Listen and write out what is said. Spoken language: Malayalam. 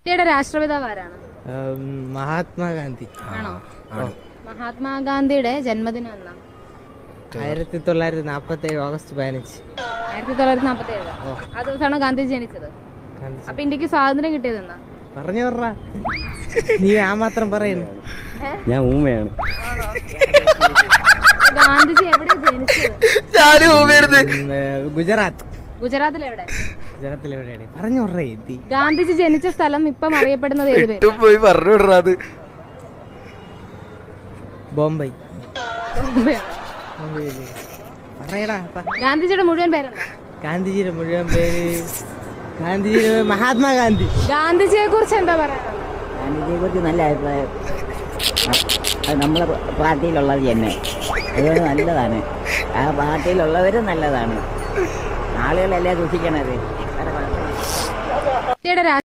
ഇന്ത്യയുടെ രാഷ്ട്രപിതാവ് ആരാണ് മഹാത്മാഗാന്ധി ആണോ മഹാത്മാഗാന്ധിയുടെ ജന്മദിനം എന്നാ ആയിരത്തി തൊള്ളായിരത്തി നാൽപ്പത്തി ഏഴ് ഓഗസ്റ്റ് പതിനഞ്ച് ആയിരത്തി തൊള്ളായിരത്തി നാപ്പത്തി ഏഴ് ആ ദിവസമാണ് ഗാന്ധിജി ജനിച്ചത് അപ്പൊ ഇന്ത്യക്ക് സ്വാതന്ത്ര്യം കിട്ടിയത് എന്നാ പറഞ്ഞു പറ നീ ആ മാത്രം പറയുന്നു ഞാൻ ഊമയാണ് ഗാന്ധിജി എവിടെ ജനിച്ചത് ഉം, ഏ, ഗുജറാത്ത് ഗുജറാത്തിൽ എവിടെ ഗുജറാത്തിൽ എവിടെയാണ് പറഞ്ഞു പറ എത്തി ഗാന്ധിജി ജനിച്ച സ്ഥലം ഇപ്പം അറിയപ്പെടുന്നത് ഏത് പേര് പോയി പറഞ്ഞു വിടറാ അത് ബോംബൈ മുംബൈയാണ്. ബോംബെയില്. പറയടാ പ. ഗാന്ധിജിയുടെ മുഴുവൻ പേരെന്താ ഗാന്ധിജിയുടെ മുഴുവൻ പേര് ഗാന്ധിജിയുടെ മഹാത്മാഗാന്ധി ഗാന്ധിജിയെ കുറിച്ച് എന്താ പറയാനുള്ളത് ഗാന്ധിജിയെ കുറിച്ച് നല്ല അഭിപ്രായം അത് നമ്മളെ പാർട്ടിയിലുള്ളത് തന്നെ അതുകൊണ്ട് നല്ലതാണ് ആ പാർട്ടിയിലുള്ളവരും നല്ലതാണ് ആളുകളെല്ലാം സൂക്ഷിക്കണത് വേറെ കുഴപ്പമില്ല. ഇന്ത്യയുടെ